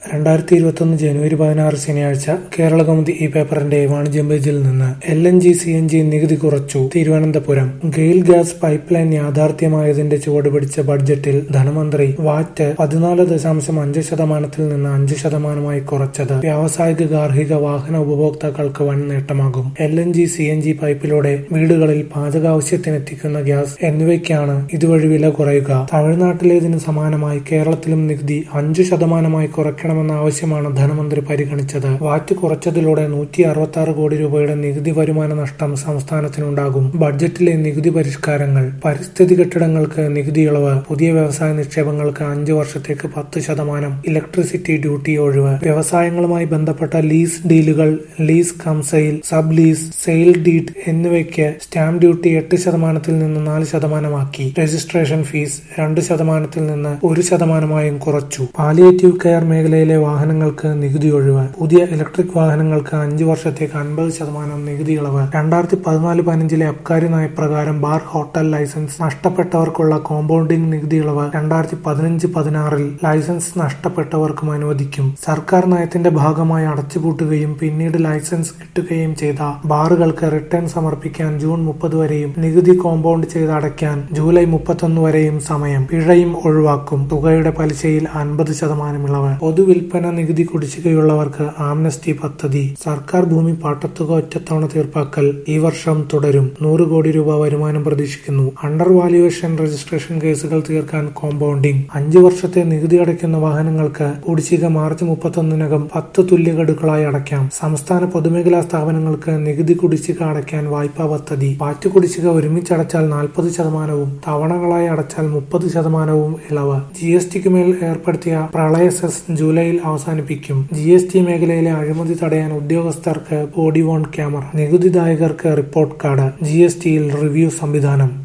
രണ്ടായിരത്തി ഇരുപത്തൊന്ന് ജനുവരി പതിനാറ് ശനിയാഴ്ച കേരളകൗമുദി ഈ പേപ്പറിന്റെ വാണിജ്യം പേജിൽ നിന്ന് L N G C N G നികുതി കുറച്ചു Thiruvananthapuram GAIL gas pipeline യാഥാർത്ഥ്യമായതിന്റെ ചുവടുപിടിച്ച ബഡ്ജറ്റിൽ ധനമന്ത്രി വാറ്റ് പതിനാല് ദശാംശം അഞ്ച് ശതമാനത്തിൽ നിന്ന് അഞ്ച് ശതമാനമായി കുറച്ചത് വ്യാവസായിക ഗാർഹിക വാഹന ഉപഭോക്താക്കൾക്ക് വൻ നേട്ടമാകും L N G C N G പൈപ്പിലൂടെ വീടുകളിൽ പാചകാവശ്യത്തിനെത്തിക്കുന്ന ഗ്യാസ് എന്നിവയ്ക്കാണ് ഇതുവഴി വില കുറയുക തമിഴ്നാട്ടിലേതിന് സമാനമായി കേരളത്തിലും നികുതി അഞ്ചു ശതമാനമായി കുറയ്ക്കണമെന്ന ആവശ്യമാണ് ധനമന്ത്രി പരിഗണിച്ചത് വാറ്റ് കുറച്ചതിലൂടെ നൂറ്റി അറുപത്തി ആറ് കോടി രൂപയുടെ നികുതി വരുമാന നഷ്ടം സംസ്ഥാനത്തിനുണ്ടാകും ബഡ്ജറ്റിലെ നികുതി പരിഷ്കാരങ്ങൾ പരിസ്ഥിതി കെട്ടിടങ്ങൾക്ക് നികുതി ഇളവ് പുതിയ വ്യവസായ നിക്ഷേപങ്ങൾക്ക് അഞ്ചു വർഷത്തേക്ക് പത്ത് ശതമാനം ഇലക്ട്രിസിറ്റി ഡ്യൂട്ടി ഒഴിവ് വ്യവസായങ്ങളുമായി ബന്ധപ്പെട്ട ലീസ് ഡീലുകൾ lease cum sale sub lease sale deed എന്നിവയ്ക്ക് സ്റ്റാമ്പ് ഡ്യൂട്ടി എട്ട് ശതമാനത്തിൽ നിന്ന് നാല് ശതമാനമാക്കി രജിസ്ട്രേഷൻ ഫീസ് രണ്ട് ശതമാനത്തിൽ നിന്ന് ഒരു ശതമാനമായും കുറച്ചു പാലിയേറ്റീവ് കെയർ മേഖലയിലെ വാഹനങ്ങൾക്ക് നികുതി ഒഴിവ് പുതിയ ഇലക്ട്രിക് വാഹനങ്ങൾക്ക് അഞ്ചു വർഷത്തേക്ക് അൻപത് ശതമാനം നികുതി ഇളവ് രണ്ടായിരത്തി പതിനാല് പതിനഞ്ചിലെ അബ്കാരി നയപ്രകാരം ബാർ ഹോട്ടൽ ലൈസൻസ് നഷ്ടപ്പെട്ടവർക്കുള്ള കോമ്പൗണ്ടിംഗ് നികുതി ഇളവ് രണ്ടായിരത്തി പതിനഞ്ച് പതിനാറിൽ ലൈസൻസ് നഷ്ടപ്പെട്ടവർക്കും അനുവദിക്കും സർക്കാർ നയത്തിന്റെ ഭാഗമായി അടച്ചുപൂട്ടുകയും പിന്നീട് ലൈസൻസ് കിട്ടുകയും ചെയ്ത ബാറുകൾക്ക് റിട്ടേൺ സമർപ്പിക്കാൻ ജൂൺ മുപ്പത് വരെയും നികുതി കോമ്പൗണ്ട് ചെയ്ത് അടയ്ക്കാൻ ജൂലൈ മുപ്പത്തൊന്ന് വരെയും സമയം പിഴയും ഒഴിവാക്കും തുകയുടെ പലിശയിൽ അൻപത് ശതമാനം ഇളവ് പൊതുവിൽപ്പന നികുതി കുടിശ്ശികയുള്ളവർക്ക് ആംനസ്റ്റി പദ്ധതി സർക്കാർ ഭൂമി പാട്ടത്തുക ഒറ്റത്തവണ തീർപ്പാക്കൽ ഈ വർഷം തുടരും നൂറ് കോടി രൂപ വരുമാനം പ്രതീക്ഷിക്കുന്നു അണ്ടർ വാല്യുവേഷൻ രജിസ്ട്രേഷൻ കേസുകൾ തീർക്കാൻ കോമ്പൗണ്ടിംഗ് അഞ്ചു വർഷത്തെ നികുതി അടയ്ക്കുന്ന വാഹനങ്ങൾക്ക് കുടിശ്ശിക മാർച്ച് മുപ്പത്തൊന്നിനകം പത്ത് തുല്യ ഗഡുക്കളായി അടയ്ക്കാം സംസ്ഥാന പൊതുമേഖലാ സ്ഥാപനങ്ങൾക്ക് നികുതി കുടിശ്ശിക അടയ്ക്കാൻ വായ്പാ പദ്ധതി വാറ്റ് കുടിശ്ശിക ഒരുമിച്ചടച്ചാൽ നാൽപ്പത് ശതമാനവും തവണകളായി അടച്ചാൽ മുപ്പത് ശതമാനവും ഇളവ് ജി എസ് ടിക്ക് മേൽ ഏർപ്പെടുത്തിയ പ്രളയ സെസ് ജൂലൈയിൽ അവസാനിപ്പിക്കും ജി എസ് ടി മേഖലയിലെ അഴിമതി തടയാൻ ഉദ്യോഗസ്ഥർക്ക് ബോഡി വോൺ ക്യാമറ നികുതിദായകർക്ക് റിപ്പോർട്ട് കാർഡ് ജി എസ് ടിയിൽ റിവ്യൂ സംവിധാനം